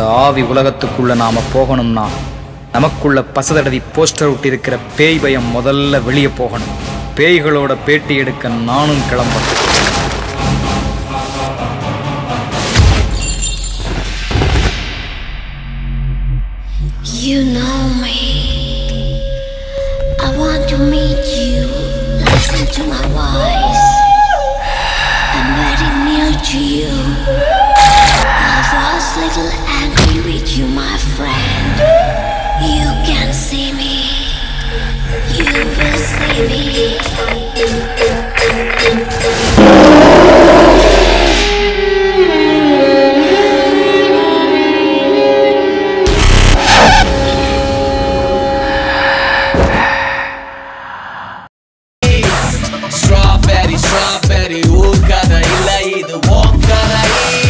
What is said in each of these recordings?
ஆவி உலகத்துக்குள்ள நாம போகணும்னா நமக்குள்ள பசதடதி போஸ்டர் ஒட்டியிருக்கிற பேய் பயம் முதல்ல வெளியே போகணும் பேய்களோட பேட்டி எடுக்க நானும் கிளம்புறேன் You know me. I want to meet you. Listen to my voice. I'm very near to you. I was little angry with you, my friend. You can see me. You will see me. Strawberry strawberry ஊர்கதை இல்ல இது ஓக்கதை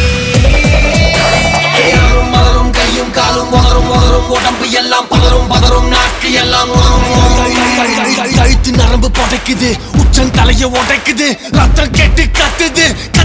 யாரும் மலரும் கையும் காலும் வளரும் வளரும் உடம்பு எல்லாம் பதறும் பதறும் நாக்கு எல்லாம் உதறும், உதறும். கழுத்து நரம்பு புடைக்குது உச்சன் தலைய உடைக்குது ரத்தம் கெட்டு கத்துது